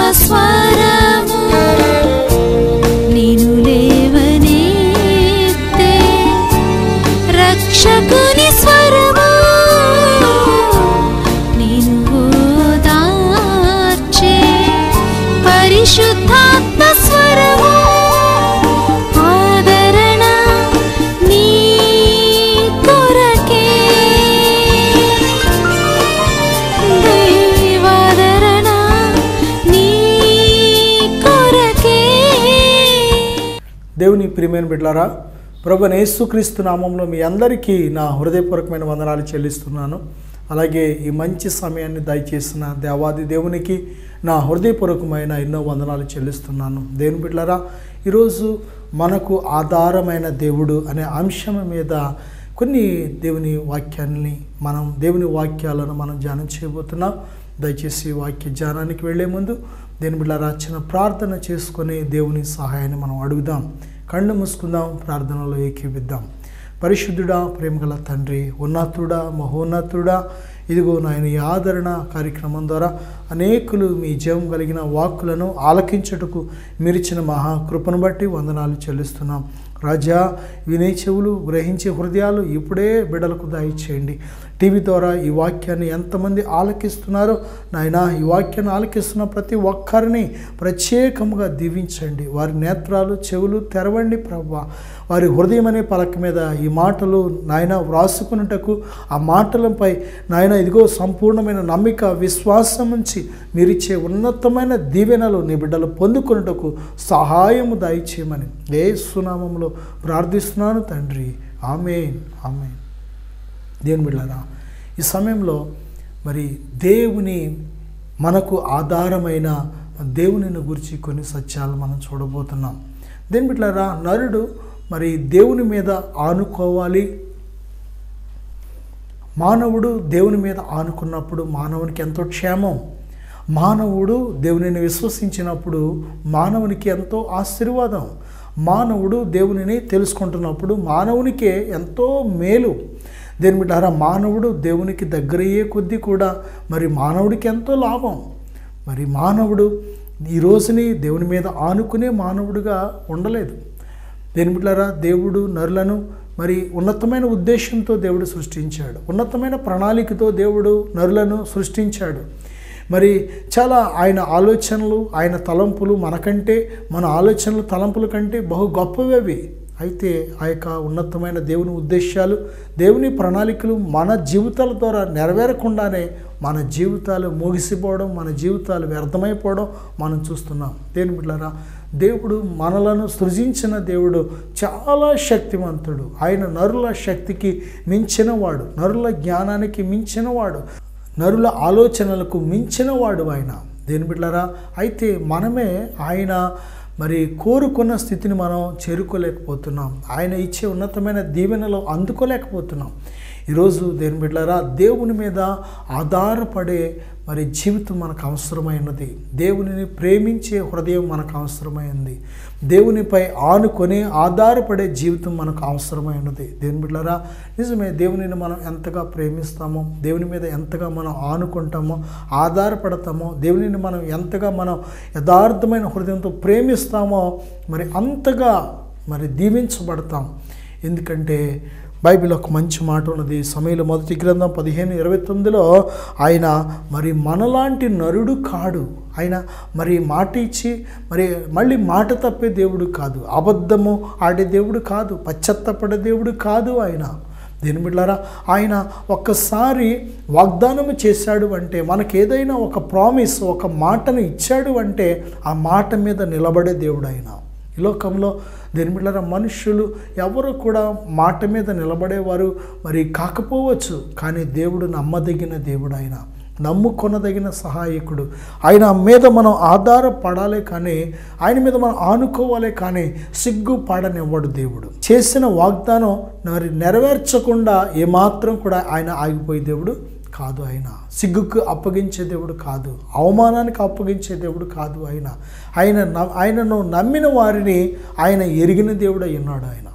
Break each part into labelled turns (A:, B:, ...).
A: స్వరము నిను లేవనెత్తే రక్షకుని స్వరము నిను ఓదార్చే పరిశుద్ధాత్మ స్వరము ఆదరణ నీ కొరకే దైవాదరణ నీ కొరకే
B: దేవుని ప్రియమైన బిడ్లారా ప్రభు యేసుక్రీస్తు నామంలో మీ అందరికీ నా హృదయపూర్వకమైన వందనాలు చెల్లిస్తున్నాను అలాగే ఈ మంచి సమయాన్ని దయచేసిన దేవాది దేవునికి నా హృదయపూర్వకమైన ఎన్నో వందనాలు చెల్లిస్తున్నాను దేవుని బిడ్లారా ఈరోజు మనకు ఆధారమైన దేవుడు అనే అంశం మీద కొన్ని దేవుని వాక్యాన్ని మనం దేవుని వాక్యాలను మనం ధ్యానం చేయబోతున్నాం దయచేసి వాక్య ధ్యానానికి వెళ్ళే ముందు దేని బిడ్డ రాచిన ప్రార్థన చేసుకొని దేవుని సహాయాన్ని మనం అడుగుదాం కళ్ళు మూసుకుందాం ప్రార్థనలో ఏకీవిద్దాం పరిశుద్ధుడా ప్రేమగల తండ్రి ఉన్నతుడా మహోన్నతుడా ఇదిగో నాయన ఈ ఆదరణ కార్యక్రమం ద్వారా అనేకులు మీ జీవం కలిగిన వాక్కులను ఆలకించుటకు మీరిచ్చిన మహాకృపను బట్టి వందనాలు చెల్లిస్తున్నాం రాజా వినే చెవులు గ్రహించే హృదయాలు ఇప్పుడే బిడలకు దయచేయండి టీవీ ద్వారా ఈ వాక్యాన్ని ఎంతమంది ఆలకిస్తున్నారో నాయన ఈ వాక్యాన్ని ఆలకిస్తున్న ప్రతి ఒక్కరిని ప్రత్యేకముగా దీవించండి వారి నేత్రాలు చెవులు తెరవండి ప్రభా వారి హృదయం అనే పలక మీద ఈ మాటలు నాయన వ్రాసుకున్నటకు ఆ మాటలపై నాయన ఇదిగో సంపూర్ణమైన నమ్మిక విశ్వాసం నుంచి మీరిచ్చే ఉన్నతమైన దీవెనలు నీ బిడ్డలు పొందుకున్నటకు సహాయము దయచేయమని ఏ సునామంలో ప్రార్థిస్తున్నాను తండ్రి ఆమెన్ ఆమెన్ దేవుని బిడ్డలారా ఈ సమయంలో మరి దేవుని మనకు ఆధారమైన దేవునిని గురించి కొన్ని సత్యాలు మనం చూడబోతున్నాం దేని బిడ్డలారా నరుడు మరి దేవుని మీద ఆనుకోవాలి మానవుడు దేవుని మీద ఆనుకున్నప్పుడు మానవునికి ఎంతో క్షేమం మానవుడు దేవునిని విశ్వసించినప్పుడు మానవునికి ఎంతో ఆశీర్వాదం మానవుడు దేవునిని తెలుసుకుంటున్నప్పుడు మానవునికే ఎంతో మేలు దేని బిడ్డారా మానవుడు దేవునికి దగ్గరయ్యే కొద్దీ కూడా మరి మానవుడికి ఎంతో లాభం మరి మానవుడు ఈ రోజుని దేవుని మీద ఆనుకునే మానవుడిగా ఉండలేదు దేని బిడ్డారా దేవుడు నరులను మరి ఉన్నతమైన ఉద్దేశంతో దేవుడు సృష్టించాడు ఉన్నతమైన ప్రణాళికతో దేవుడు నరులను సృష్టించాడు మరి చాలా ఆయన ఆలోచనలు ఆయన తలంపులు మనకంటే మన ఆలోచనలు తలంపుల కంటే బహు గొప్పవి అవి అయితే ఆ యొక్క ఉన్నతమైన దేవుని ఉద్దేశాలు దేవుని ప్రణాళికలు మన జీవితాల ద్వారా నెరవేరకుండానే మన జీవితాలు ముగిసిపోవడం మన జీవితాలు వ్యర్థమైపోవడం మనం చూస్తున్నాం దేని బిడ్డారా దేవుడు మనలను సృజించిన దేవుడు చాలా శక్తివంతుడు ఆయన నరుల శక్తికి మించినవాడు నరుల జ్ఞానానికి మించినవాడు నరుల ఆలోచనలకు మించినవాడు ఆయన దేని బిడ్డారా అయితే మనమే ఆయన మరి కోరుకున్న స్థితిని మనం చేరుకోలేకపోతున్నాం ఆయన ఇచ్చే ఉన్నతమైన దీవెనలో అందుకోలేకపోతున్నాం ఈరోజు దేని బిడ్డారా దేవుని మీద ఆధారపడే మరి జీవితం మనకు అవసరమైనది దేవునిని ప్రేమించే హృదయం మనకు అవసరమైంది దేవునిపై ఆనుకొని ఆధారపడే జీవితం మనకు అవసరమైనది దేవుని బిడ్డారా నిజమే దేవునిని మనం ఎంతగా ప్రేమిస్తామో దేవుని మీద ఎంతగా మనం ఆనుకుంటామో ఆధారపడతామో దేవునిని మనం ఎంతగా మనం యథార్థమైన హృదయంతో ప్రేమిస్తామో మరి అంతగా మరి దీవించబడతాం ఎందుకంటే బైబిల్ ఒక మంచి మాట ఉన్నది సమయంలో మొదటి గ్రంథం పదిహేను ఇరవై తొమ్మిదిలో ఆయన మరి మనలాంటి నరుడు కాడు ఆయన మరి మాట ఇచ్చి మరి మళ్ళీ మాట తప్పే దేవుడు కాదు అబద్ధము ఆడే దేవుడు కాదు పశ్చత్తపడే దేవుడు కాదు ఆయన దేని బిడ్డారా ఆయన ఒక్కసారి వాగ్దానం చేశాడు అంటే మనకు ఏదైనా ఒక ప్రామిస్ ఒక మాటను ఇచ్చాడు అంటే ఆ మాట మీద నిలబడే దేవుడు ఆయన ఈ లోకంలో దేని బిడ్డారా మనుషులు ఎవరు కూడా మాట మీద నిలబడేవారు మరి కాకపోవచ్చు కానీ దేవుడు నమ్మదగిన దేవుడు ఆయన నమ్ముకొనదగిన సహాయకుడు ఆయన మీద మనం ఆధారపడాలి కానీ ఆయన మీద మనం ఆనుకోవాలి కానీ సిగ్గు పడనివ్వడు దేవుడు చేసిన వాగ్దానం మరి నెరవేర్చకుండా ఏమాత్రం కూడా ఆయన ఆగిపోయే దేవుడు కాదు ఆయన సిగ్గుకు అప్పగించే దేవుడు కాదు అవమానానికి అప్పగించే దేవుడు కాదు ఆయన ఆయన న- ఆయనను నమ్మిన వారిని ఆయన ఎరిగిన దేవుడు అయి ఉన్నాడు ఆయన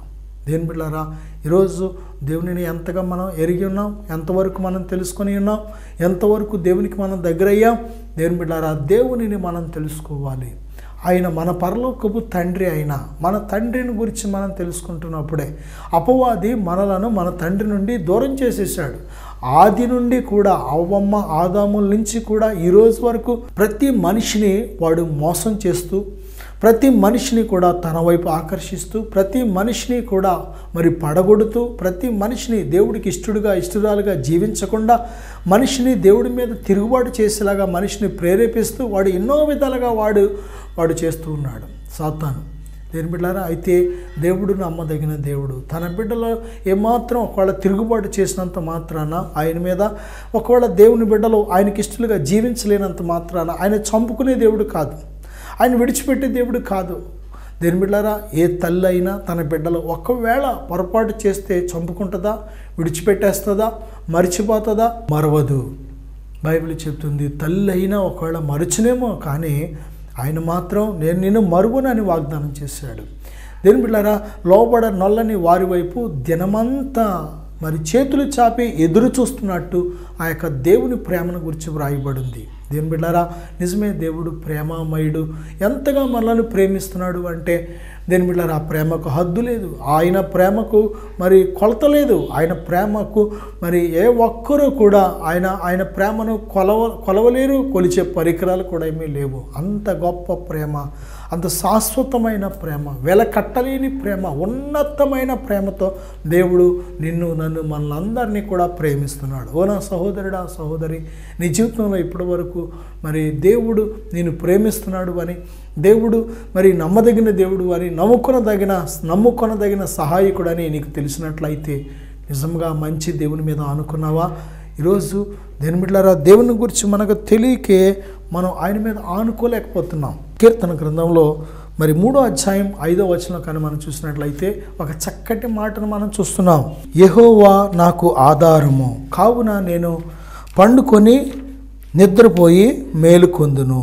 B: దేని బిడ్డారా ఈరోజు దేవునిని ఎంతగా మనం ఎరిగి ఉన్నాం ఎంతవరకు మనం తెలుసుకొని ఉన్నాం ఎంతవరకు దేవునికి మనం దగ్గరయ్యాం దేవుని బిడ్డారా దేవునిని మనం తెలుసుకోవాలి ఆయన మన పరలోకపు తండ్రి అయిన మన తండ్రిని గురించి మనం తెలుసుకుంటున్నప్పుడే అపవాది మనలను మన తండ్రి నుండి దూరం చేసేసాడు ఆది నుండి కూడా అవ్వమ్మ ఆదాముల నుంచి కూడా ఈ రోజు వరకు ప్రతి మనిషిని వాడు మోసం చేస్తూ ప్రతి మనిషిని కూడా తన వైపు ఆకర్షిస్తూ ప్రతి మనిషిని కూడా మరి పడగొడుతూ ప్రతి మనిషిని దేవుడికి ఇష్టడుగా ఇష్టరాలుగా జీవించకుండా మనిషిని దేవుడి మీద తిరుగుబాటు చేసేలాగా మనిషిని ప్రేరేపిస్తూ వాడు ఎన్నో విధాలుగా వాడు వాడు చేస్తూ ఉన్నాడు సాతాను దేని బిడ్డారా అయితే దేవుడు నమ్మదగిన దేవుడు తన బిడ్డలో ఏమాత్రం ఒకవేళ తిరుగుబాటు చేసినంత మాత్రాన ఆయన మీద ఒకవేళ దేవుని బిడ్డలు ఆయనకి ఇష్టలుగా జీవించలేనంత మాత్రాన ఆయన చంపుకునే దేవుడు కాదు ఆయన విడిచిపెట్టే దేవుడు కాదు దేని బిడ్డారా ఏ తల్లి అయినా తన బిడ్డలు ఒకవేళ పొరపాటు చేస్తే చంపుకుంటుందా విడిచిపెట్టేస్తుందా మర్చిపోతుందా మరవదు బైబిల్ చెప్తుంది తల్లి అయినా ఒకవేళ మరచునేమో కానీ ఆయన మాత్రం నేను నిన్ను మరుగునని వాగ్దానం చేశాడు దేని బిడ్డారా లోబడ నొల్లని వారి వైపు దినమంతా మరి చేతులు చాపి ఎదురు చూస్తున్నట్టు ఆ యొక్క దేవుని ప్రేమను గురించి వ్రాయబడింది దేని బిడ్డారా నిజమే దేవుడు ప్రేమామయుడు ఎంతగా మనల్ని ప్రేమిస్తున్నాడు అంటే దేని బిడ్డారా ఆ ప్రేమకు హద్దు లేదు ఆయన ప్రేమకు మరి కొలత లేదు ఆయన ప్రేమకు మరి ఏ ఒక్కరూ కూడా ఆయన ఆయన ప్రేమను కొలవ కొలవలేరు కొలిచే పరికరాలు కూడా ఏమీ లేవు అంత గొప్ప ప్రేమ అంత శాశ్వతమైన ప్రేమ వెల కట్టలేని ప్రేమ ఉన్నతమైన ప్రేమతో దేవుడు నిన్ను నన్ను మనలందరినీ కూడా ప్రేమిస్తున్నాడు ఓ నా సహోదరుడా సహోదరి నీ జీవితంలో ఇప్పటి వరకు మరి దేవుడు నేను ప్రేమిస్తున్నాడు అని దేవుడు మరి నమ్మదగిన దేవుడు అని నమ్ముకొనదగిన నమ్ముకొనదగిన సహాయకుడని నీకు తెలిసినట్లయితే నిజంగా మంచి దేవుని మీద ఆనుకున్నావా ఈరోజు దేని బిడ్డారా దేవుని గురించి మనకు తెలియకే మనం ఆయన మీద ఆనుకోలేకపోతున్నాం కీర్తన గ్రంథంలో మరి మూడో అధ్యాయం ఐదో వచనం కానీ మనం చూసినట్లయితే ఒక చక్కటి మాటను మనం చూస్తున్నాం యెహోవా నాకు ఆధారము కావున నేను పండుకొని నిద్రపోయి మేలుకొందును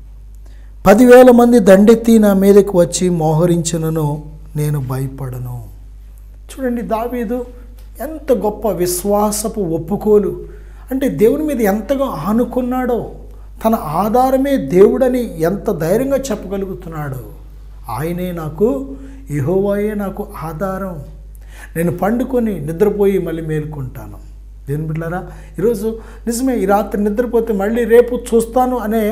B: పదివేల మంది దండెత్తి నా మీదకి వచ్చి మోహరించినను నేను భయపడను చూడండి దావీదు ఎంత గొప్ప విశ్వాసపు ఒప్పుకోలు అంటే దేవుని మీద ఎంతగా ఆనుకున్నాడో తన ఆధారమే దేవుడని ఎంత ధైర్యంగా చెప్పగలుగుతున్నాడు ఆయనే నాకు యెహోవాయే నాకు ఆధారం నేను పండుకొని నిద్రపోయి మళ్ళీ మేలుకుంటాను దేని బిడ్డారా ఈరోజు నిజమే ఈ రాత్రి నిద్రపోతే మళ్ళీ రేపు చూస్తాను అనే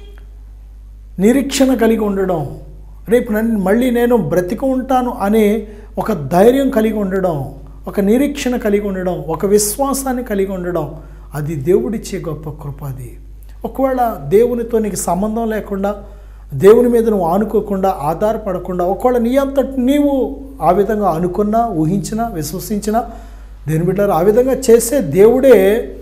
B: నిరీక్షణ కలిగి ఉండడం రేపు నన్ను మళ్ళీ నేను బ్రతికి ఉంటాను అనే ఒక ధైర్యం కలిగి ఉండడం ఒక నిరీక్షణ కలిగి ఉండడం ఒక విశ్వాసాన్ని కలిగి ఉండడం అది దేవుడిచ్చే గొప్ప కృప అది ఒకవేళ దేవునితో నీకు సంబంధం లేకుండా దేవుని మీద నువ్వు ఆనుకోకుండా ఆధారపడకుండా ఒకవేళ నీ అంతటి నీవు ఆ విధంగా అనుకున్నా ఊహించినా విశ్వసించినా దేని బిడ్డారు ఆ విధంగా చేసే దేవుడే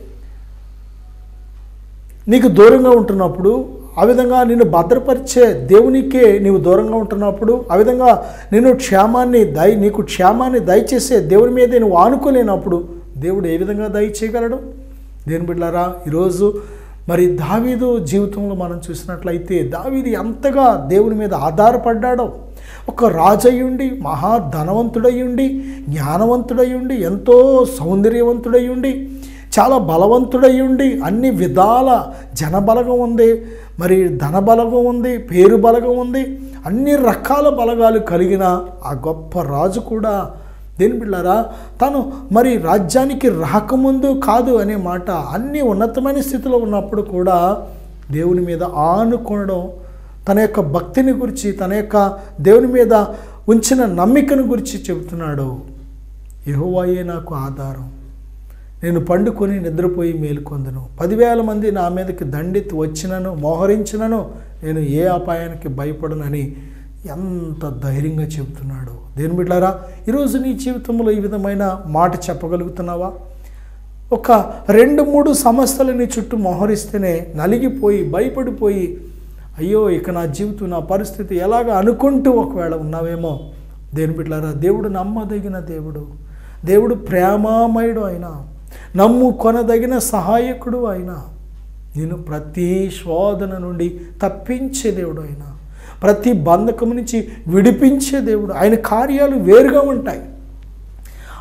B: నీకు దూరంగా ఉంటున్నప్పుడు ఆ విధంగా నిన్ను భద్రపరిచే దేవునికే నీవు దూరంగా ఉంటున్నప్పుడు ఆ విధంగా నేను క్షేమాన్ని దయ నీకు క్షేమాన్ని దయచేసే దేవుని మీద నువ్వు ఆనుకోలేనప్పుడు దేవుడు ఏ విధంగా దయచేయగలడు దేని బిడ్డారా ఈరోజు మరి దావీదు జీవితంలో మనం చూసినట్లయితే దావీదు ఎంతగా దేవుని మీద ఆధారపడ్డాడో ఒక రాజయ్యుండి మహా ధనవంతుడయ్యుండి జ్ఞానవంతుడయ్యుండి ఎంతో సౌందర్యవంతుడయ్యుండి చాలా బలవంతుడై ఉండి అన్ని విధాల జనబలగం ఉంది మరి ధన బలగం ఉంది పేరు బలగం ఉంది అన్ని రకాల బలగాలు కలిగిన ఆ గొప్ప రాజు కూడా దేని బిళ్ళారా తను మరి రాజ్యానికి రాకముందు కాదు అనే మాట అన్ని ఉన్నతమైన స్థితిలో ఉన్నప్పుడు కూడా దేవుని మీద ఆనుకోవడం తన యొక్క భక్తిని గురించి తన యొక్క దేవుని మీద ఉంచిన నమ్మికను గురించి చెబుతున్నాడు యెహోవాయే నాకు ఆధారం నేను పండుకొని నిద్రపోయి మేలుకొందును పదివేల మంది నా మీదకి దండెత్తి వచ్చినను మోహరించినను నేను ఏ అపాయానికి భయపడనని ఎంత ధైర్యంగా చెబుతున్నాడు దేని బిడ్డారా ఈరోజు నీ జీవితంలో ఈ విధమైన మాట చెప్పగలుగుతున్నావా ఒక రెండు మూడు సమస్యలు నీ చుట్టూ మోహరిస్తేనే నలిగిపోయి భయపడిపోయి అయ్యో ఇక నా జీవితం నా పరిస్థితి ఎలాగ అనుకుంటూ ఒకవేళ ఉన్నావేమో దేని బిడ్డారా దేవుడు నమ్మదగిన దేవుడు దేవుడు ప్రేమామయుడు అయినా నమ్ము కొనదగిన సహాయకుడు అయినా నేను ప్రతి శోధన నుండి తప్పించే దేవుడు అయినా ప్రతి బంధకం నుంచి విడిపించే దేవుడు ఆయన కార్యాలు వేరుగా ఉంటాయి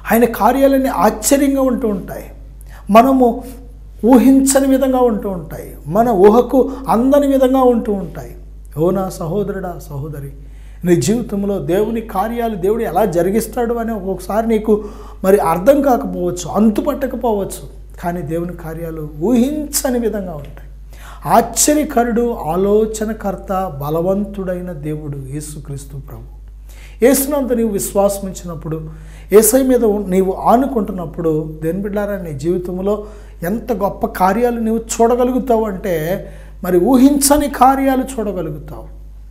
B: ఆయన కార్యాలన్నీ ఆశ్చర్యంగా ఉంటూ ఉంటాయి మనము ఊహించని విధంగా ఉంటూ ఉంటాయి మన ఊహకు అందని విధంగా ఉంటూ ఉంటాయి ఓ నా సహోదరుడా సహోదరి నీ జీవితంలో దేవుని కార్యాలు దేవుడు ఎలా జరిగిస్తాడు అని ఒక్కొక్కసారి నీకు మరి అర్థం కాకపోవచ్చు అంతుపట్టకపోవచ్చు కానీ దేవుని కార్యాలు ఊహించని విధంగా ఉంటాయి ఆశ్చర్యకరుడు ఆలోచనకర్త బలవంతుడైన దేవుడు యేసుక్రీస్తు ప్రభు యేసునంత నీవు విశ్వాసం ఇచ్చినప్పుడు ఏసై మీద ఉన్- నీవు ఆనుకుంటున్నప్పుడు దేని బిడ్డారా నీ జీవితంలో ఎంత గొప్ప కార్యాలు నీవు చూడగలుగుతావు అంటే మరి ఊహించని కార్యాలు చూడగలుగుతావు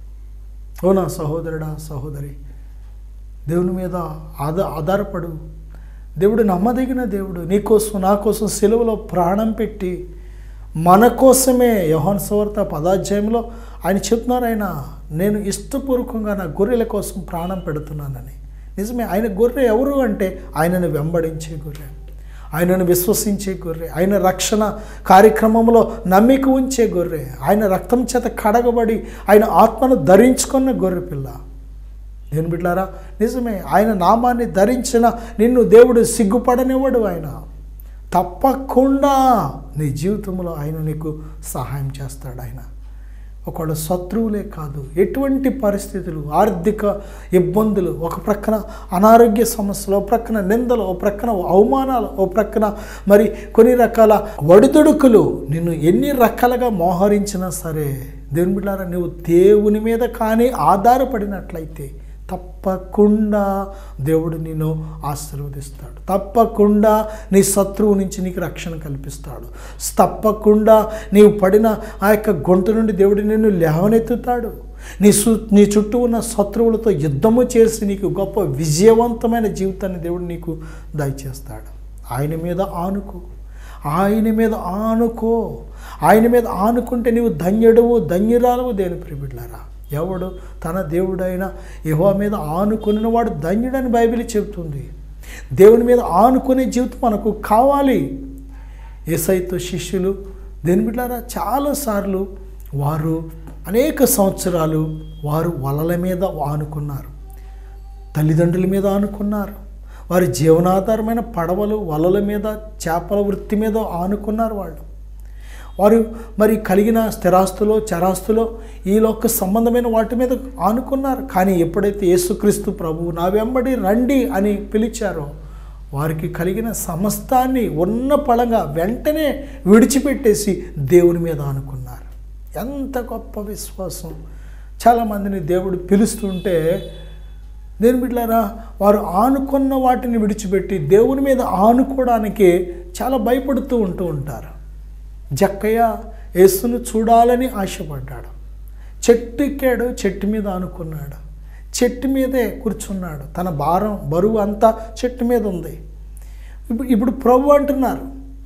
B: ఓ నా సహోదరుడా సహోదరి దేవుని మీద ఆధా ఆధారపడు దేవుడు నమ్మదగిన దేవుడు నీ కోసం నా కోసం సెలవులో ప్రాణం పెట్టి మన కోసమే యోహాన్ సువార్త పదాధ్యాయంలో ఆయన చెప్తున్నారు ఆయన నేను ఇష్టపూర్వకంగా నా గొర్రెల కోసం ప్రాణం పెడుతున్నానని నిజమే ఆయన గొర్రె ఎవరు అంటే ఆయనను వెంబడించే గొర్రె ఆయనను విశ్వసించే గొర్రె ఆయన రక్షణ కార్యక్రమంలో నమ్మిక ఉంచే గొర్రె ఆయన రక్తం చేత కడగబడి ఆయన ఆత్మను ధరించుకున్న గొర్రె పిల్ల నేను బిడ్డారా నిజమే ఆయన నామాన్ని ధరించిన నిన్ను దేవుడు సిగ్గుపడనివ్వడు ఆయన తప్పకుండా నీ జీవితంలో ఆయన నీకు సహాయం చేస్తాడు ఆయన ఒకవేళ శత్రువులే కాదు ఎటువంటి పరిస్థితులు ఆర్థిక ఇబ్బందులు ఒక ప్రక్కన అనారోగ్య సమస్యలు ఒక ప్రక్కన నిందలు ఒక ప్రక్కన అవమానాలు ఒక ప్రక్కన మరి కొన్ని రకాల ఒడిదుడుకులు నిన్ను ఎన్ని రకాలుగా మోహరించినా సరే దేవుని బిడ్డారా నువ్వు దేవుని మీద కానీ ఆధారపడినట్లయితే తప్పకుండా దేవుడు నిన్ను ఆశీర్వదిస్తాడు తప్పకుండా నీ శత్రువు నుంచి నీకు రక్షణ కల్పిస్తాడు తప్పకుండా నీవు పడిన ఆ యొక్క గొంతు నుండి దేవుడు నిన్ను లేవనెత్తుతాడు నీ సు నీ చుట్టూ ఉన్న శత్రువులతో యుద్ధము చేసి నీకు గొప్ప విజయవంతమైన జీవితాన్ని దేవుడు నీకు దయచేస్తాడు ఆయన మీద ఆనుకో ఆయన మీద ఆనుకో ఆయన మీద ఆనుకుంటే నీవు ధన్యుడవు ధన్యురాలవు దేని ప్రిబిడ్లారా ఎవడు తన దేవుడైన యహో మీద ఆనుకుని వాడు ధన్యుడని బైబిల్ చెబుతుంది దేవుని మీద ఆనుకునే జీవితం మనకు కావాలి ఏసైతో శిష్యులు దేని బిడ్డారా చాలాసార్లు వారు అనేక సంవత్సరాలు వారు వలల మీద ఆనుకున్నారు తల్లిదండ్రుల మీద ఆనుకున్నారు వారి జీవనాధారమైన పడవలు వలల మీద చేపల వృత్తి మీద ఆనుకున్నారు వాళ్ళు వారు మరి కలిగిన స్థిరాస్తులో చరాస్తులో ఈ లోక సంబంధమైన వాటి మీద ఆనుకున్నారు కానీ ఎప్పుడైతే యేసుక్రీస్తు ప్రభువు నా వెంబడి రండి అని పిలిచారో వారికి కలిగిన సమస్తాన్ని ఉన్న పళంగా వెంటనే విడిచిపెట్టేసి దేవుని మీద ఆనుకున్నారు ఎంత గొప్ప విశ్వాసం చాలామందిని దేవుడు పిలుస్తుంటే దేని బిడ్డారా వారు ఆనుకున్న వాటిని విడిచిపెట్టి దేవుని మీద ఆనుకోవడానికి చాలా భయపడుతూ ఉంటూ ఉంటారు జక్కయ్య యేసును చూడాలని ఆశపడ్డాడు చెట్టు ఎక్కాడు చెట్టు మీద ఆనుకున్నాడు చెట్టు మీదే కూర్చున్నాడు తన భారం బరువు అంతా చెట్టు మీద ఉంది ఇప్పుడు ఇప్పుడు ప్రభు అంటున్నారు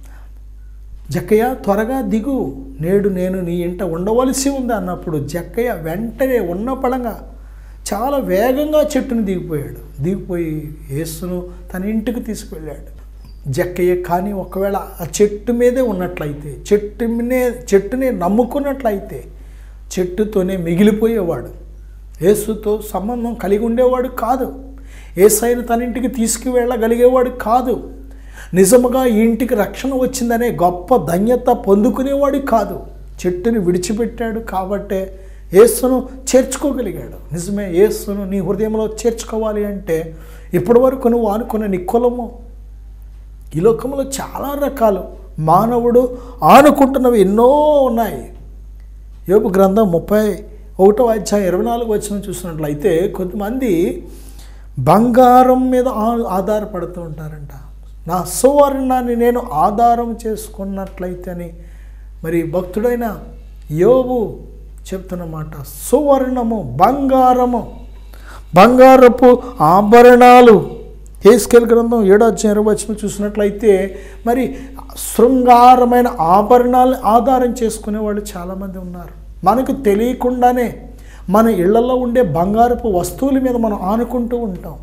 B: జక్కయ్య త్వరగా దిగు నేడు నేను నీ ఇంట ఉండవలసి ఉంది అన్నప్పుడు జక్కయ్య వెంటనే ఉన్న పడంగా చాలా వేగంగా చెట్టును దిగిపోయాడు దిగిపోయి యేసును తన ఇంటికి తీసుకువెళ్ళాడు జక్కయ్య కానీ ఒకవేళ ఆ చెట్టు మీదే ఉన్నట్లయితే చెట్టునే చెట్టుని నమ్ముకున్నట్లయితే చెట్టుతోనే మిగిలిపోయేవాడు యేసుతో సంబంధం కలిగి ఉండేవాడు కాదు ఏసైను తన ఇంటికి తీసుకువెళ్ళగలిగేవాడు కాదు నిజముగా ఈ ఇంటికి రక్షణ వచ్చిందనే గొప్ప ధన్యత పొందుకునేవాడు కాదు చెట్టుని విడిచిపెట్టాడు కాబట్టే యేసును చేర్చుకోగలిగాడు నిజమే యేసును నీ హృదయంలో చేర్చుకోవాలి అంటే ఇప్పటి వరకు నువ్వు ఆనుకున్న నీ కులము ఈ లోకంలో చాలా రకాలు మానవుడు ఆనుకుంటున్నవి ఎన్నో ఉన్నాయి యోపు గ్రంథం ముప్పై ఒకటో అధ్యాయం ఇరవై నాలుగు వచ్చిన చూసినట్లయితే కొంతమంది బంగారం మీద ఆ- ఆధారపడుతూ ఉంటారంట నా సువర్ణాన్ని నేను ఆధారం చేసుకున్నట్లయితే అని మరి భక్తుడైన యోబు చెప్తున్నమాట సువర్ణము బంగారము బంగారపు ఆభరణాలు హేస్కేల్ గ్రంథం ఏడో అధ్యాయం ఇరవై వచ్చిన చూసినట్లయితే మరి శృంగారమైన ఆభరణాలను ఆధారం చేసుకునే వాళ్ళు చాలామంది ఉన్నారు మనకు తెలియకుండానే మన ఇళ్లలో ఉండే బంగారపు వస్తువుల మీద మనం ఆనుకుంటూ ఉంటాం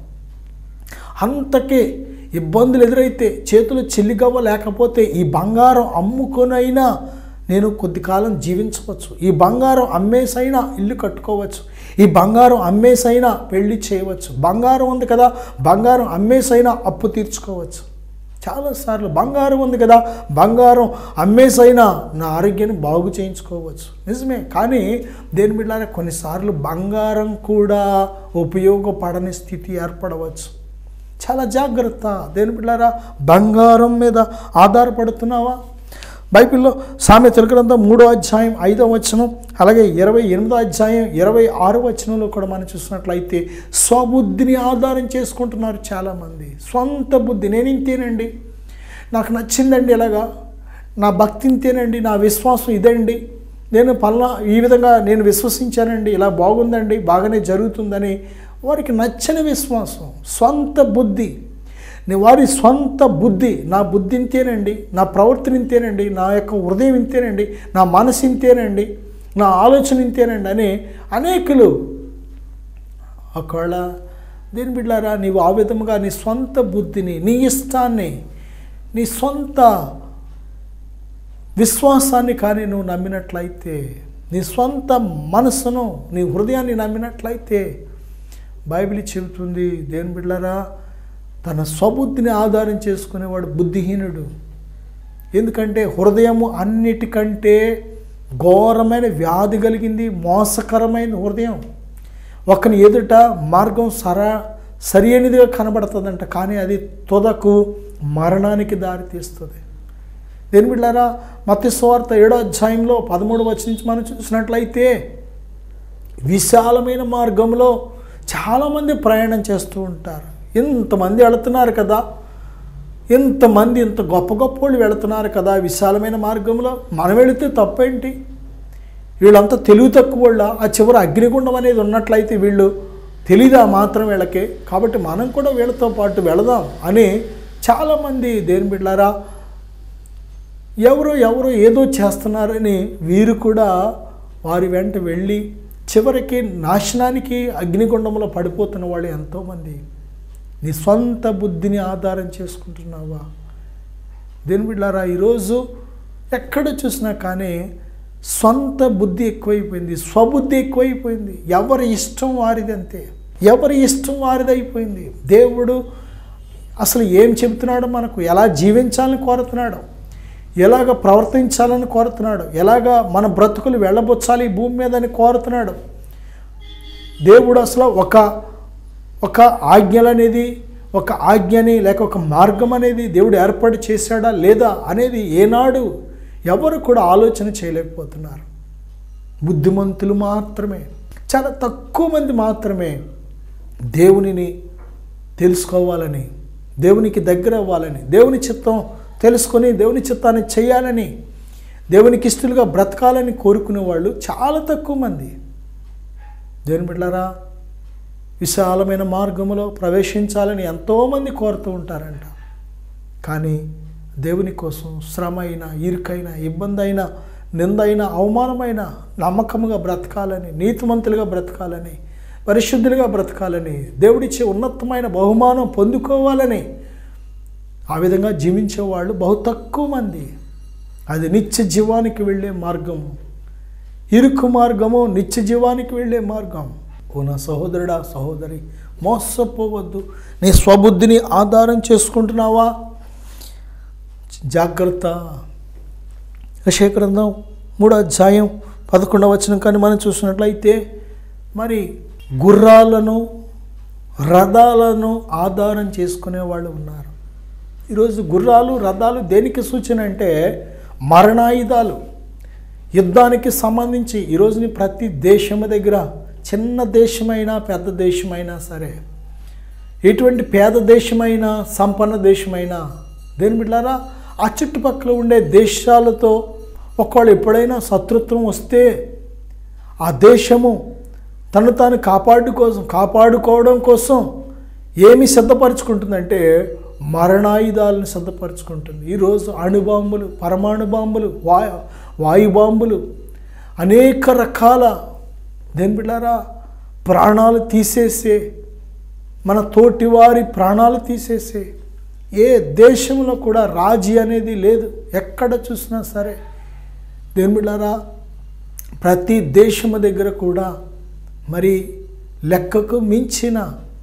B: అంతకే ఇబ్బందులు ఎదురైతే చేతులు చెల్లిగవ్వ లేకపోతే ఈ బంగారం అమ్ముకొనైనా నేను కొద్ది కాలం జీవించవచ్చు ఈ బంగారం అమ్మేసైనా ఇల్లు కట్టుకోవచ్చు ఈ బంగారం అమ్మేసైనా పెళ్లి చేయవచ్చు బంగారం ఉంది కదా బంగారం అమ్మేసైనా అప్పు తీర్చుకోవచ్చు చాలాసార్లు బంగారం ఉంది కదా బంగారం అమ్మేసైనా నా ఆరోగ్యాన్ని బాగు చేయించుకోవచ్చు నిజమే కానీ దేని బిడ్డారా కొన్నిసార్లు బంగారం కూడా ఉపయోగపడని స్థితి ఏర్పడవచ్చు చాలా జాగ్రత్త దేని బిడ్డారా బంగారం మీద ఆధారపడుతున్నావా బైబిల్లో సామెతల గ్రంథం మూడో అధ్యాయం ఐదో వచనం అలాగే ఇరవై ఎనిమిదో అధ్యాయం ఇరవై ఆరో వచనంలో కూడా మనం చూసినట్లయితే స్వబుద్ధిని ఆధారం చేసుకుంటున్నారు చాలామంది సొంత బుద్ధి నేను ఇంతేనండి నాకు నచ్చిందండి ఇలాగా నా భక్తి ఇంతేనండి నా విశ్వాసం ఇదండి నేను పల్లా ఈ విధంగా నేను విశ్వసించానండి ఇలా బాగుందండి బాగానే జరుగుతుందని వారికి నచ్చని విశ్వాసం సొంత బుద్ధి నీ వారి సొంత బుద్ధి నా బుద్ధి ఇంతేనండి నా ప్రవర్తన ఇంతేనండి నా యొక్క హృదయం ఇంతేనండి నా మనసు ఇంతేనండి నా ఆలోచన ఇంతేనండి అని అనేకులు ఒకవేళ దేని బిడ్డారా నీవు ఆ విధముగా నీ సొంత బుద్ధిని నీ ఇష్టాన్ని నీ సొంత విశ్వాసాన్ని కానీ నువ్వు నమ్మినట్లయితే నీ సొంత మనసును నీ హృదయాన్ని నమ్మినట్లయితే బైబిల్ చెబుతుంది దేని బిడ్డారా తన స్వబుద్ధిని ఆధారం చేసుకునేవాడు బుద్ధిహీనుడు ఎందుకంటే హృదయము అన్నిటికంటే ఘోరమైన వ్యాధి కలిగింది మోసకరమైన హృదయం ఒకని ఎదుట మార్గం సర సరి అయినదిగా కనబడుతుందంట కానీ అది తుదకు మరణానికి దారితీస్తుంది దేని బిడ్డారా మత్తి సువార్త ఏడో అధ్యాయంలో పదమూడు వచ్చి నుంచి మనం చూసినట్లయితే విశాలమైన మార్గంలో చాలామంది ప్రయాణం చేస్తూ ఉంటారు ఇంతమంది వెళుతున్నారు కదా ఇంతమంది ఇంత గొప్ప గొప్ప వాళ్ళు వెళుతున్నారు కదా విశాలమైన మార్గంలో మనం వెళితే తప్పేంటి వీళ్ళంతా తెలివి తక్కువ వాళ్ళ ఆ చివరి అగ్నిగుండం అనేది ఉన్నట్లయితే వీళ్ళు తెలీదా మాత్రం వీళ్ళకి కాబట్టి మనం కూడా వీళ్ళతో పాటు వెళదాం అని చాలామంది దేని బిడ్డారా ఎవరో ఎవరో ఏదో చేస్తున్నారని వీరు కూడా వారి వెంట వెళ్ళి చివరికి నాశనానికి అగ్నిగుండంలో పడిపోతున్న వాళ్ళు ఎంతోమంది నీ సొంత బుద్ధిని ఆధారం చేసుకుంటున్నావా దేని బిడ్డారా ఈరోజు ఎక్కడ చూసినా కానీ సొంత బుద్ధి ఎక్కువైపోయింది స్వబుద్ధి ఎక్కువైపోయింది ఎవరి ఇష్టం వారిది అంతే ఎవరి ఇష్టం వారిది అయిపోయింది దేవుడు అసలు ఏం చెబుతున్నాడో మనకు ఎలా జీవించాలని కోరుతున్నాడు ఎలాగ ప్రవర్తించాలని కోరుతున్నాడు ఎలాగ మన బ్రతుకులు వెళ్ళబొచ్చాలి ఈ భూమి మీద అని కోరుతున్నాడు దేవుడు అసలు ఒక ఒక ఆజ్ఞలు అనేది ఒక ఆజ్ఞని లేక ఒక మార్గం అనేది దేవుడు ఏర్పాటు చేశాడా లేదా అనేది ఏనాడు ఎవరు కూడా ఆలోచన చేయలేకపోతున్నారు బుద్ధిమంతులు మాత్రమే చాలా తక్కువ మంది మాత్రమే దేవునిని తెలుసుకోవాలని దేవునికి దగ్గర అవ్వాలని దేవుని చిత్తం తెలుసుకొని దేవుని చిత్తాన్ని చేయాలని దేవునికి ఇష్టలుగా బ్రతకాలని కోరుకునే వాళ్ళు చాలా తక్కువ మంది దేవుని బిడ్డారా విశాలమైన మార్గములో ప్రవేశించాలని ఎంతోమంది కోరుతూ ఉంటారంట కానీ దేవుని కోసం శ్రమ అయినా ఇరుకైన ఇబ్బంది అయినా నిందైన అవమానమైన నమ్మకముగా బ్రతకాలని నీతిమంతులుగా బ్రతకాలని పరిశుద్ధులుగా బ్రతకాలని దేవుడిచ్చే ఉన్నతమైన బహుమానం పొందుకోవాలని ఆ విధంగా జీవించే వాళ్ళు బహు తక్కువ మంది అది నిత్య జీవానికి వెళ్ళే మార్గం ఇరుకు మార్గము నిత్య జీవానికి వెళ్ళే మార్గం ఓ నా సహోదరుడా సహోదరి మోసపోవద్దు నీ స్వబుద్ధిని ఆధారం చేసుకుంటున్నావా జాగ్రత్త యశేగ్రంథం మూడో అధ్యాయం పదకొండవ వచనం కానీ మనం చూసినట్లయితే మరి గుర్రాలను రథాలను ఆధారం చేసుకునే వాళ్ళు ఉన్నారు ఈరోజు గుర్రాలు రథాలు దేనికి సూచన అంటే మరణాయుధాలు యుద్ధానికి సంబంధించి ఈరోజుని ప్రతి దేశము దగ్గర చిన్న దేశమైనా పెద్ద దేశమైనా సరే ఎటువంటి పేద దేశమైనా సంపన్న దేశమైనా దేని బిడ్డారా ఆ చుట్టుపక్కల ఉండే దేశాలతో ఒకవేళ ఎప్పుడైనా శత్రుత్వం వస్తే ఆ దేశము తను తాను కాపాడు కోసం కాపాడుకోవడం కోసం ఏమి సిద్ధపరచుకుంటుందంటే మరణాయుధాలను సిద్ధపరచుకుంటుంది ఈరోజు అణుబాంబులు పరమాణు బాంబులు వాయు వాయు బాంబులు అనేక రకాల దేని బిడ్డారా ప్రాణాలు తీసేసే మన తోటివారి ప్రాణాలు తీసేసే ఏ దేశంలో కూడా రాజీ అనేది లేదు ఎక్కడ చూసినా సరే దేవుని బిడ్డారా ప్రతి దేశము దగ్గర కూడా మరి లెక్కకు మించిన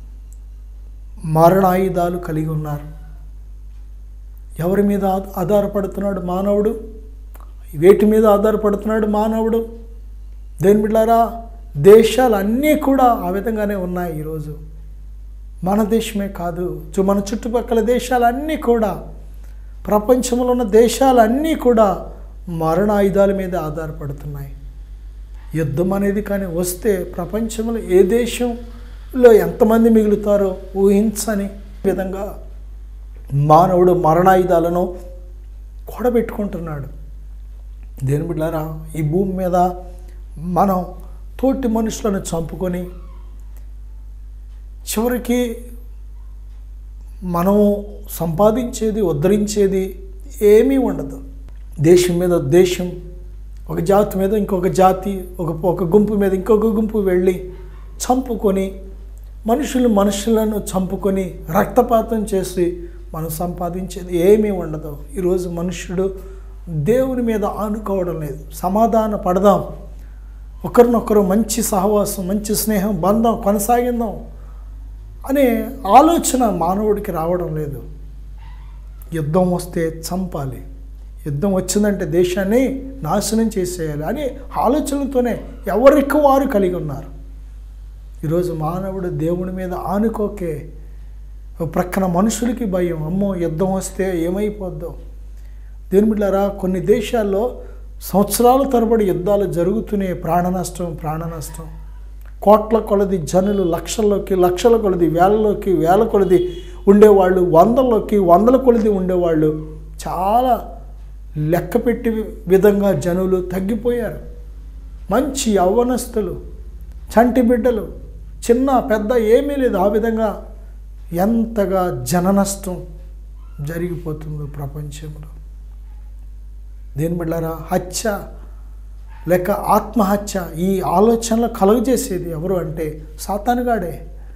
B: మరణాయుధాలు కలిగి ఉన్నారు ఎవరి మీద ఆధ- ఆధారపడుతున్నాడు మానవుడు వేటి మీద ఆధారపడుతున్నాడు మానవుడు దేని బిడ్డారా దేశాలన్నీ కూడా ఆ విధంగానే ఉన్నాయి ఈరోజు మన దేశమే కాదు చు- మన చుట్టుపక్కల దేశాలన్నీ కూడా ప్రపంచంలో ఉన్న దేశాలన్నీ కూడా మరణాయుధాల మీద ఆధారపడుతున్నాయి యుద్ధం అనేది కానీ వస్తే ప్రపంచంలో ఏ దేశంలో ఎంతమంది మిగులుతారో ఊహించని విధంగా మానవుడు మరణాయుధాలను కూడబెట్టుకుంటున్నాడు దేని బిడ్డారా ఈ భూమి మీద మనం తోటి మనుషులను చంపుకొని చివరికి మనం సంపాదించేది ఉద్ధరించేది ఏమీ ఉండదు దేశం మీద దేశం ఒక జాతి మీద ఇంకొక జాతి ఒక ఒక గుంపు మీద ఇంకొక గుంపు వెళ్ళి చంపుకొని మనుషులు మనుషులను చంపుకొని రక్తపాతం చేసి మనం సంపాదించేది ఏమీ ఉండదు ఈరోజు మనుషుడు దేవుని మీద ఆనుకోవడం లేదు సమాధాన పడదాం ఒకరినొకరు మంచి సహవాసం మంచి స్నేహం బంధం కొనసాగిందాం అనే ఆలోచన మానవుడికి రావడం లేదు యుద్ధం వస్తే చంపాలి యుద్ధం వచ్చిందంటే దేశాన్ని నాశనం చేసేయాలి అనే ఆలోచనలతోనే ఎవరికి వారు కలిగి ఉన్నారు ఈరోజు మానవుడు దేవుని మీద ఆనుకోకే ఓ ప్రక్కన మనుషులకి భయం అమ్మో యుద్ధం వస్తే ఏమైపోద్దో దేని బిడ్డారా కొన్ని దేశాల్లో సంవత్సరాల తరబడి యుద్ధాలు జరుగుతూనే ప్రాణ నష్టం ప్రాణ నష్టం కోట్ల కొలది జనులు లక్షల్లోకి లక్షల కొలది వేలలోకి వేల కొలది ఉండేవాళ్ళు వందల్లోకి వందల కొలది ఉండేవాళ్ళు చాలా లెక్క పెట్టి విధంగా జనులు తగ్గిపోయారు మంచి యవ్వనస్తులు చంటి బిడ్డలు చిన్న పెద్ద ఏమీ లేదు ఆ విధంగా ఎంతగా జన నష్టం జరిగిపోతుందో ప్రపంచంలో దేని బిడ్డారా హత్య లేక ఆత్మహత్య ఈ ఆలోచనలు కలుగజేసేది ఎవరు అంటే సాతానుగాడే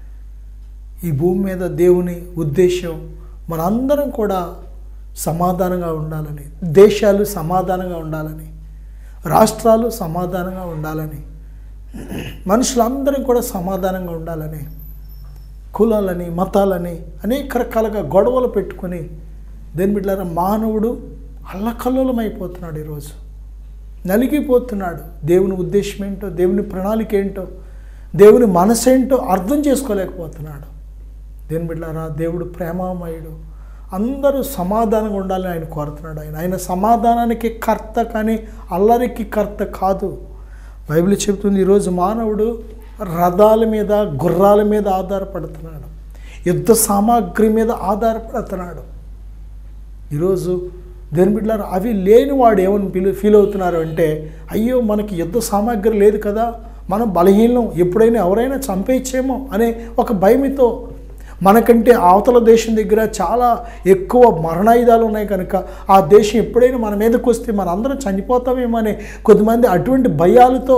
B: ఈ భూమి మీద దేవుని ఉద్దేశం మనందరం కూడా సమాధానంగా ఉండాలని దేశాలు సమాధానంగా ఉండాలని రాష్ట్రాలు సమాధానంగా ఉండాలని మనుషులందరం కూడా సమాధానంగా ఉండాలని కులాలని మతాలని అనేక రకాలుగా గొడవలు పెట్టుకొని దేని బిడ్డారా మానవుడు అల్లకల్లోలం అయిపోతున్నాడు ఈరోజు నలిగిపోతున్నాడు దేవుని ఉద్దేశం ఏంటో దేవుని ప్రణాళిక ఏంటో దేవుని మనసు ఏంటో అర్థం చేసుకోలేకపోతున్నాడు దేని బిడ్డారా దేవుడు ప్రేమామయుడు అందరూ సమాధానంగా ఉండాలని ఆయన కోరుతున్నాడు ఆయన ఆయన సమాధానానికి కర్త కానీ అల్లరికి కర్త కాదు బైబిల్ చెబుతుంది ఈరోజు మానవుడు రథాల మీద గుర్రాల మీద ఆధారపడుతున్నాడు యుద్ధ సామాగ్రి మీద ఆధారపడుతున్నాడు ఈరోజు దేని బిడ్డలారా అవి లేని వాడు ఏమని ఫీల్ ఫీల్ అవుతున్నారు అంటే అయ్యో మనకి యుద్ధ సామాగ్రి లేదు కదా మనం బలహీనం ఎప్పుడైనా ఎవరైనా చంపేయచ్చేమో అనే ఒక భయమితో మనకంటే అవతల దేశం దగ్గర చాలా ఎక్కువ మరణాయుధాలు ఉన్నాయి కనుక ఆ దేశం ఎప్పుడైనా మన మీదకి వస్తే మనందరం చనిపోతామేమో అనే కొద్దిమంది అటువంటి భయాలతో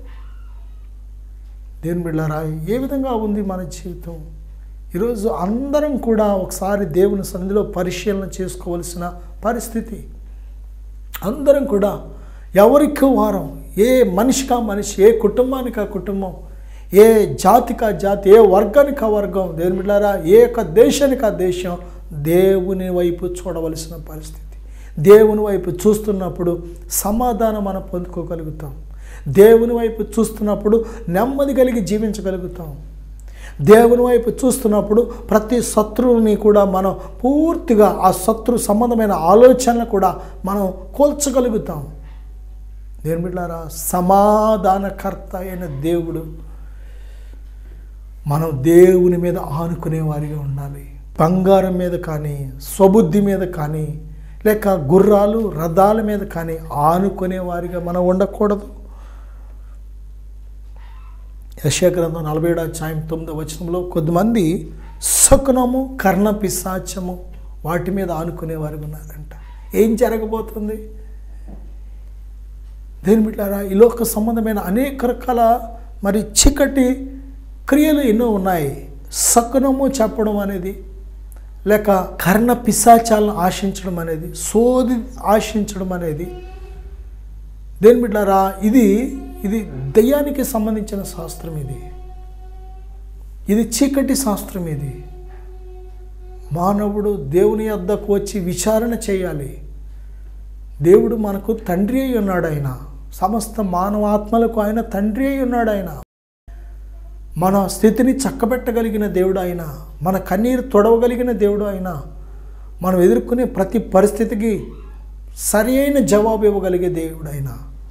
B: దేని బిళ్ళారా ఏ విధంగా ఉంది మన జీవితం ఈరోజు అందరం కూడా ఒకసారి దేవుని సన్నిధిలో పరిశీలన చేసుకోవలసిన పరిస్థితి అందరం కూడా ఎవరికి వారం ఏ మనిషికా మనిషి ఏ కుటుంబానికి ఆ కుటుంబం ఏ జాతికి ఆ జాతి ఏ వర్గానికి ఆ వర్గం దేవుని బిడ్డారా ఏ యొక్క దేశానికి ఆ దేశం దేవుని వైపు చూడవలసిన పరిస్థితి దేవుని వైపు చూస్తున్నప్పుడు సమాధానం మనం పొందుకోగలుగుతాం దేవుని వైపు చూస్తున్నప్పుడు నెమ్మది కలిగి జీవించగలుగుతాం దేవుని వైపు చూస్తున్నప్పుడు ప్రతి శత్రువుని కూడా మనం పూర్తిగా ఆ శత్రు సంబంధమైన ఆలోచనలు కూడా మనం కోల్చగలుగుతాం దేని బిడ్డారా సమాధానకర్త అయిన దేవుడు మనం దేవుని మీద ఆనుకునే వారిగా ఉండాలి బంగారం మీద కానీ స్వబుద్ధి మీద కానీ లేక గుర్రాలు రథాల మీద కానీ ఆనుకునే వారిగా మనం ఉండకూడదు యశగ్రంథం నలభై ఏడు అధ్యాయం తొమ్మిదో వచనంలో కొద్దిమంది శకునము కర్ణ పిశాచము వాటి మీద ఆనుకునే వారు ఉన్నారంట ఏం జరగబోతుంది దేని బిడ్డారా ఈ లోక సంబంధమైన అనేక రకాల మరి చీకటి క్రియలు ఎన్నో ఉన్నాయి శకునము చెప్పడం అనేది లేక కర్ణ పిశాచాలను ఆశించడం అనేది సోది ఆశించడం అనేది దేని బిడ్డారా ఇది ఇది దయ్యానికి సంబంధించిన శాస్త్రం ఇది ఇది చీకటి శాస్త్రం ఇది మానవుడు దేవుని వద్దకు వచ్చి విచారణ చేయాలి దేవుడు మనకు తండ్రి అయి ఉన్నాడు ఆయన సమస్త మానవాత్మలకు ఆయన తండ్రి అయి ఉన్నాడు ఆయన మన స్థితిని చక్కబెట్టగలిగిన దేవుడు ఆయన మన కన్నీరు తొడవగలిగిన దేవుడు ఆయన మనం ఎదుర్కొనే ప్రతి పరిస్థితికి సరి అయిన జవాబు ఇవ్వగలిగే దేవుడు ఆయన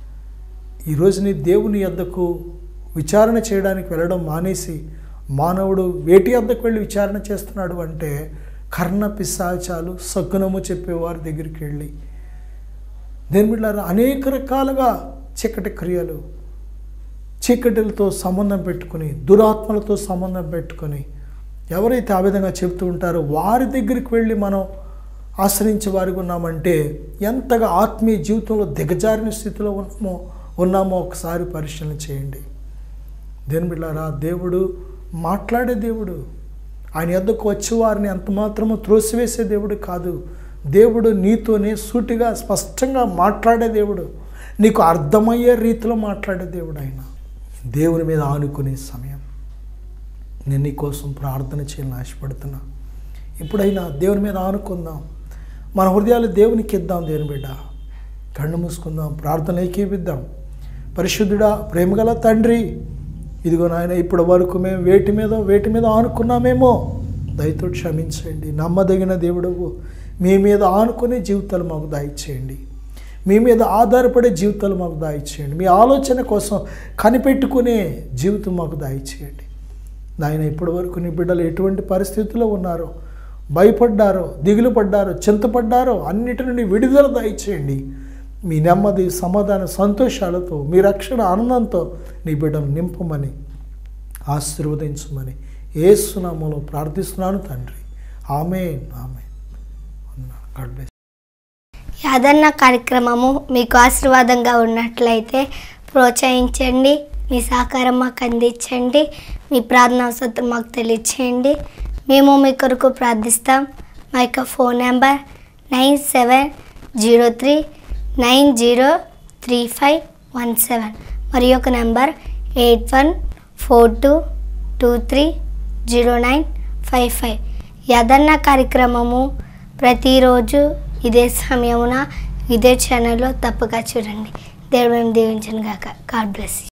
B: ఈరోజు నీ దేవుని యొద్దకు విచారణ చేయడానికి వెళ్ళడం మానేసి మానవుడు వేటి వద్దకు వెళ్ళి విచారణ చేస్తున్నాడు అంటే కర్ణ పిశాచాలు సగ్గునము చెప్పేవారి దగ్గరికి వెళ్ళి దేని బిడ్డారా అనేక రకాలుగా చీకటి క్రియలు చీకటిలతో సంబంధం పెట్టుకొని దురాత్మలతో సంబంధం పెట్టుకొని ఎవరైతే ఆ విధంగా చెప్తూ ఉంటారో వారి దగ్గరికి వెళ్ళి మనం ఆశ్రయించే వారికి ఉన్నామంటే ఎంతగా ఆత్మీయ జీవితంలో దిగజారిన స్థితిలో ఉన్నామో ఉన్నామో ఒకసారి పరిశీలన చేయండి దేని బిడ్డారా దేవుడు మాట్లాడే దేవుడు ఆయన ఎద్దకు వచ్చే వారిని అంత మాత్రము త్రోసివేసే దేవుడు కాదు దేవుడు నీతోనే సూటిగా స్పష్టంగా మాట్లాడే దేవుడు నీకు అర్థమయ్యే రీతిలో మాట్లాడే దేవుడు ఆయన దేవుని మీద ఆనుకునే సమయం నేను నీ కోసం ప్రార్థన చేయాలని ఆశపడుతున్నా ఇప్పుడైనా దేవుని మీద ఆనుకుందాం మన హృదయాలు దేవునికి ఇద్దాం దేవుని బిడ్డ కళ్ళు మూసుకుందాం ప్రార్థన ఏకీపిద్దాం పరిశుద్ధుడా ప్రేమగల తండ్రి ఇదిగో నాయన ఇప్పటి వరకు మేము వేటి మీద వేటి మీద ఆనుకున్నామేమో దయతో క్షమించండి నమ్మదగిన దేవుడవు మీ మీద ఆనుకునే జీవితాలు మాకు దయచేయండి మీ మీద ఆధారపడే జీవితాలు మాకు దయచేయండి మీ ఆలోచన కోసం కనిపెట్టుకునే జీవితం మాకు దయచేయండి నాయన ఇప్పటి వరకు నీ బిడ్డలు ఎటువంటి పరిస్థితుల్లో ఉన్నారో భయపడ్డారో దిగులు పడ్డారో చింతపడ్డారో అన్నిటి నుండి విడుదల దయచేయండి మీ నెమ్మది సమాధాన సంతోషాలతో మీ రక్షణ ఆనందంతో నీ బిడ్డను నింపమని ఆశీర్వదించమని ఏసునామలో ప్రార్థిస్తున్నాను తండ్రి ఆమె ఆమె గాడ్ బ్లెస్
C: యాదన్న కార్యక్రమము మీకు ఆశీర్వాదంగా ఉన్నట్లయితే ప్రోత్సహించండి మీ సహకారం మాకు అందించండి మీ ప్రార్థన అవసరం మాకు తెలియచేయండి మేము మీ కొరకు ప్రార్థిస్తాం మా యొక్క phone number nine seven zero three nine zero three five one seven మరి ఒక number eight one four two two three zero nine five five యదన్న కార్యక్రమము ప్రతిరోజు ఇదే సమయమున ఇదే ఛానల్లో తప్పక చూడండి దేవుడు మేము దీవించను గాక గాడ్ బ్లెస్ యూ